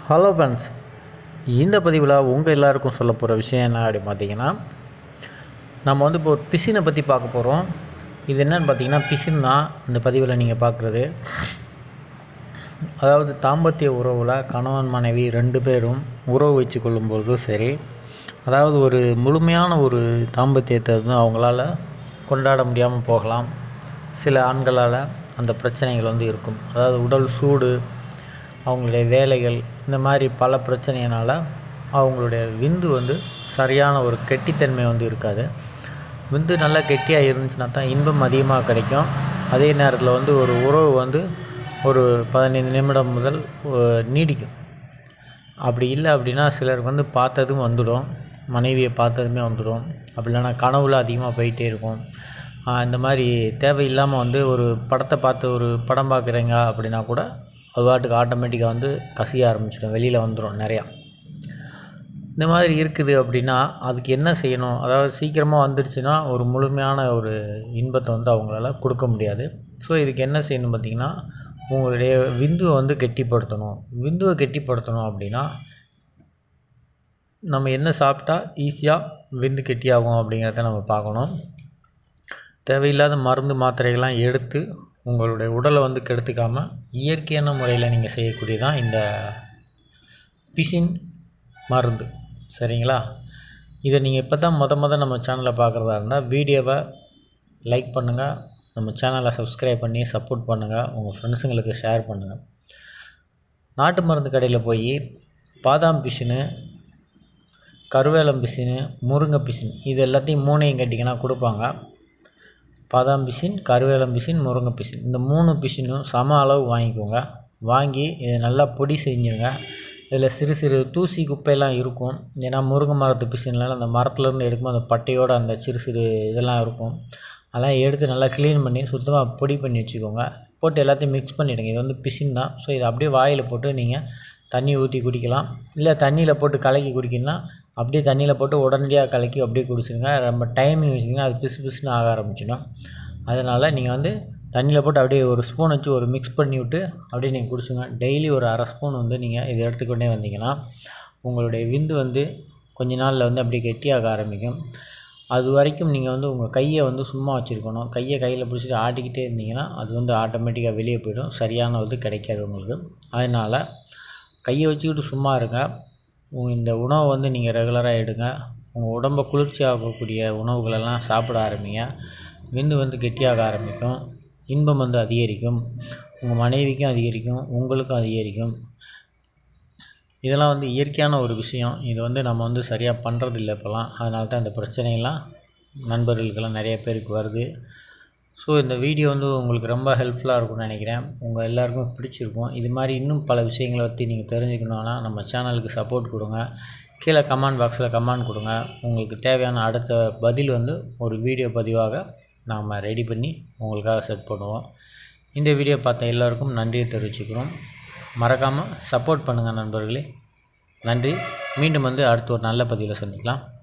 hello friends இந்த பதிவில் உங்கள் எல்லாருக்கும் சொல்ல போகிற விஷயம் என்ன அப்படின்னு பார்த்தீங்கன்னா நம்ம வந்து இப்போ ஒரு பிசினை பற்றி பார்க்க போகிறோம் இது என்னன்னு பார்த்தீங்கன்னா பிசின் தான் இந்த பதிவில் நீங்கள் பார்க்குறது அதாவது தாம்பத்திய உறவில் கணவன் மனைவி ரெண்டு பேரும் உறவு வச்சு கொள்ளும்போது சரி அதாவது ஒரு முழுமையான ஒரு தாம்பத்தியத்தை வந்து அவங்களால கொண்டாட முடியாமல் போகலாம் சில ஆண்களால் அந்த பிரச்சனைகள் வந்து இருக்கும் அதாவது உடல் சூடு அவங்களுடைய வேலைகள் இந்த மாதிரி பல பிரச்சனையினால் அவங்களுடைய விந்து வந்து சரியான ஒரு கெட்டித்தன்மை வந்து இருக்காது விந்து நல்லா கெட்டியாக இருந்துச்சுன்னா தான் இன்பம் அதிகமாக கிடைக்கும் அதே நேரத்தில் வந்து ஒரு உறவு வந்து ஒரு பதினைந்து நிமிடம் முதல் அஹ், நீடிக்கும் அப்படி இல்லை அப்படின்னா சிலருக்கு வந்து பார்த்ததும் வந்துடும் மனைவியை பார்த்ததுமே வந்துடும் அப்படி இல்லைன்னா கனவுல அதிகமாக போயிட்டே இருக்கும் ஆஹ் இந்த மாதிரி தேவையில்லாமல் வந்து ஒரு படத்தை பார்த்து ஒரு படம் பார்க்குறீங்க அப்படின்னா கூட அது பாட்டுக்கு ஆட்டோமேட்டிக்காக வந்து கசிய ஆரம்பிச்சிடும் வெளியில் வந்துடும் நிறையா இந்த மாதிரி இருக்குது அப்படின்னா அதுக்கு என்ன செய்யணும் அதாவது சீக்கிரமாக வந்துடுச்சுன்னா ஒரு முழுமையான ஒரு இன்பத்தை வந்து அவங்களால கொடுக்க முடியாது ஸோ இதுக்கு என்ன செய்யணும் பார்த்தீங்கன்னா உங்களுடைய விந்துவை வந்து கெட்டிப்படுத்தணும் விந்துவை கெட்டிப்படுத்தணும் அப்படின்னா நம்ம என்ன சாப்பிட்டா ஈஸியாக விந்து கெட்டியாகும் அப்படிங்கிறத நம்ம பார்க்கணும் தேவையில்லாத மருந்து மாத்திரைகள்லாம் எடுத்து உங்களுடைய உடலை வந்து கெடுத்துக்காமல் இயற்கையான முறையில் நீங்கள் செய்யக்கூடியதான் இந்த பிசின் மருந்து சரிங்களா இதை நீங்கள் இப்போ தான் மொத மொதல் நம்ம சேனலை பார்க்குறதா இருந்தால் வீடியோவை லைக் பண்ணுங்கள் நம்ம சேனலை சப்ஸ்கிரைப் பண்ணி சப்போர்ட் பண்ணுங்கள் உங்கள் ஃப்ரெண்ட்ஸுங்களுக்கு ஷேர் பண்ணுங்கள் நாட்டு மருந்து கடையில் போய் பாதாம் பிசினு கருவேலம் பிசினு முருங்கை பிசின் இது எல்லாத்தையும் மூணையும் கட்டிங்கன்னா கொடுப்பாங்க பாதாம் பிசின் கருவேலம் பிசின் முருங்கை பிசின் இந்த மூணு பிசினும் சம அளவு வாங்கிக்கோங்க வாங்கி இதை நல்லா பொடி செஞ்சுருங்க இதில் சிறு சிறு தூசி குப்பையெல்லாம் இருக்கும் ஏன்னா முருங்கை மரத்து பிசின்லாம் அந்த மரத்துலேருந்து எடுக்கும்போது அந்த பட்டையோட அந்த சிறு சிறு இதெல்லாம் இருக்கும் அதெல்லாம் எடுத்து நல்லா க்ளீன் பண்ணி சுத்தமாக பொடி பண்ணி வச்சுக்கோங்க போட்டு எல்லாத்தையும் மிக்ஸ் பண்ணிவிடுங்க இது வந்து பிசின் தான் ஸோ இதை அப்படியே வாயில் போட்டு நீங்கள் தண்ணி ஊற்றி குடிக்கலாம் இல்லை தண்ணியில் போட்டு கலக்கி குடிக்கணும்னா அப்படியே தண்ணியில் போட்டு உடனடியாக கலக்கி அப்படியே குடிச்சிடுங்க ரொம்ப டைமிங் வச்சிங்கன்னா அது பிசு பிசுன்னு ஆக ஆரம்பிச்சிடும் அதனால் நீங்கள் வந்து தண்ணியில் போட்டு அப்படியே ஒரு ஸ்பூன் வச்சு ஒரு மிக்ஸ் பண்ணி விட்டு அப்படியே நீங்கள் குடிச்சுங்க டெய்லி ஒரு அரை ஸ்பூன் வந்து நீங்கள் இதை எடுத்துக்கொண்டே வந்தீங்கன்னா உங்களுடைய விந்து வந்து கொஞ்ச நாளில் வந்து அப்படியே கெட்டியாக ஆரம்பிக்கும் அது வரைக்கும் நீங்கள் வந்து உங்கள் கையை வந்து சும்மா வச்சுருக்கணும் கையை கையில் பிடிச்சிட்டு ஆட்டிக்கிட்டே இருந்தீங்கன்னா அது வந்து ஆட்டோமேட்டிக்காக வெளியே போயிடும் சரியான இது கிடைக்காது உங்களுக்கு அதனால் கையை வச்சுக்கிட்டு சும்மா இருங்க உங்க இந்த உணவை வந்து நீங்கள் ரெகுலராக எடுங்க உங்கள் உடம்பை குளிர்ச்சியாகக்கூடிய உணவுகளெல்லாம் சாப்பிட ஆரம்பிங்க விந்து வந்து கெட்டியாக ஆரம்பிக்கும் இன்பம் வந்து அதிகரிக்கும் உங்கள் மனைவிக்கும் அதிகரிக்கும் உங்களுக்கும் அதிகரிக்கும் இதெல்லாம் வந்து இயற்கையான ஒரு விஷயம் இது வந்து நம்ம வந்து சரியாக பண்ணுறதில்ல இப்போலாம் அதனால தான் இந்த பிரச்சனையெல்லாம் நண்பர்களுக்கெல்லாம் நிறைய பேருக்கு வருது ஸோ இந்த வீடியோ வந்து உங்களுக்கு ரொம்ப ஹெல்ப்ஃபுல்லாக இருக்கும்னு நினைக்கிறேன் உங்கள் எல்லாருக்கும் பிடிச்சிருக்கும் இது மாதிரி இன்னும் பல விஷயங்களை பற்றி நீங்கள் தெரிஞ்சுக்கணுன்னா நம்ம சேனலுக்கு சப்போர்ட் கொடுங்க கீழே கமெண்ட் பாக்ஸில் கமெண்ட் கொடுங்க உங்களுக்கு தேவையான அடுத்த பதில் வந்து ஒரு வீடியோ பதிவாக நாம் ரெடி பண்ணி உங்களுக்காக செட் பண்ணுவோம் இந்த வீடியோ பார்த்த எல்லாருக்கும் நன்றியை தெரிவிச்சுக்கிறோம் மறக்காமல் சப்போர்ட் பண்ணுங்கள் நண்பர்களே நன்றி மீண்டும் வந்து அடுத்த ஒரு நல்ல பதிவில் சந்திக்கலாம்